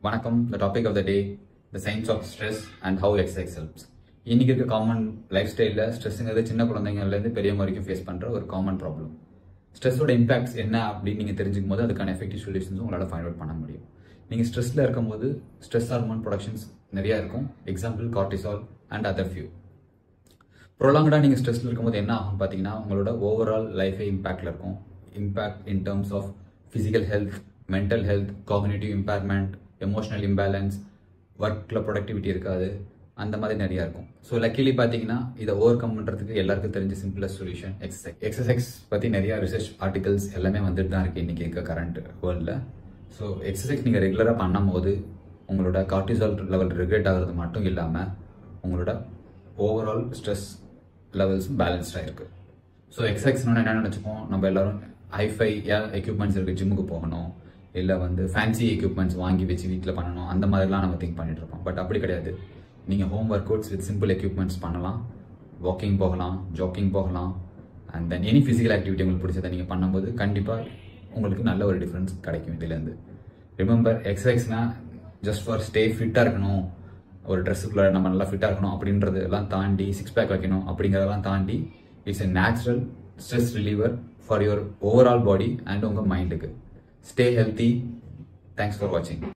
வணக்கம் the topic of the day the science of stress and how exercise helps இன்னைக்கு இருக்க common life ஸ்டைலில் ஸ்ட்ரெஸ்ஸுங்கிறது சின்ன குழந்தைங்கள்லேருந்து பெரியவங்க வரைக்கும் ஃபேஸ் பண்ணுற ஒரு காமன் ப்ராப்ளம் ஸ்ட்ரெஸ்ஸோட இம்பாக்ட்ஸ் என்ன அப்படின்னு நீங்கள் தெரிஞ்சுக்கும் போது அதுக்கான எஃபெக்டிவ் சொல்யூஷன்ஸும் உங்களால் ஃபைண்ட் அவுட் பண்ண முடியும் நீங்கள் ஸ்ட்ரெஸ்ஸில் இருக்கும்போது ஸ்ட்ரெஸ் ஹார்மோன் ப்ரொடக்ஷன்ஸ் நிறையா இருக்கும் example cortisol and other few ப்ரொலாங்கடாக நீங்கள் ஸ்ட்ரெஸ்ல இருக்கும்போது என்ன ஆகும் பார்த்தீங்கன்னா உங்களோட ஓவரால் லைஃபே இம்பாக்டில் இருக்கும் impact in terms of physical health mental health cognitive impairment emotional imbalance ஒர்க்கில் ப்ரொடக்டிவிட்டி இருக்காது அந்த மாதிரி நிறையா இருக்கும் ஸோ லக்கிலி பார்த்தீங்கன்னா இதை ஓவர் கம் பண்ணுறதுக்கு எல்லாருக்கும் தெரிஞ்ச சிம்பிளஸ்ட் சொல்யூஷன் எக்ஸசைஸ் எக்ஸசைஸ் பற்றி நிறைய ரிசர்ச் ஆர்டிகல்ஸ் எல்லாமே வந்துட்டு தான் இருக்குது இன்றைக்கி இருக்க கரண்ட் வேர்ல்டில் ஸோ எக்ஸசைஸ் நீங்கள் ரெகுலராக பண்ணும்போது உங்களோட கார்டிசால் லெவல் ரெகுலேட் ஆகிறது மட்டும் இல்லாமல் உங்களோட ஓவரால் ஸ்ட்ரெஸ் லெவல்ஸும் பேலன்ஸ்டாக இருக்குது ஸோ எக்ஸசைஸ்னு என்ன நினச்சிப்போம் நம்ம எல்லாரும் ஹைஃபை எக்யூப்மெண்ட்ஸ் இருக்குது ஜிம்முக்கு போகணும் இல்லை வந்து ஃபேன்சி எக்யூப்மெண்ட்ஸ் வாங்கி வச்சு வீட்டில் பண்ணணும் அந்த மாதிரிலாம் நம்ம திங்க் பண்ணிட்டு இருப்போம் பட் அப்படி கிடையாது நீங்கள் home workouts with simple equipments பண்ணலாம் வாக்கிங் போகலாம் ஜாக்கிங் போகலாம் and then any physical activity உங்களுக்கு பிடிச்சதை நீங்கள் பண்ணும்போது கண்டிப்பாக உங்களுக்கு நல்ல ஒரு டிஃப்ரென்ஸ் கிடைக்கும் இதுலேருந்து ரிமெம்பர் எக்ஸசைஸ்னால் ஜஸ்ட் ஃபார் ஸ்டே ஃபிட்டாக இருக்கணும் ஒரு ட்ரெஸ்ஸுக்குள்ள நம்ம நல்லா ஃபிட்டாக இருக்கணும் அப்படின்றதெல்லாம் தாண்டி சிக்ஸ் பேக் வைக்கணும் அப்படிங்கிறதெல்லாம் தாண்டி it's a natural stress reliever for your overall body and உங்கள் மைண்டுக்கு ஸ்டே ஹெல்த்தி தேங்க்ஸ் ஃபார் வாட்சிங்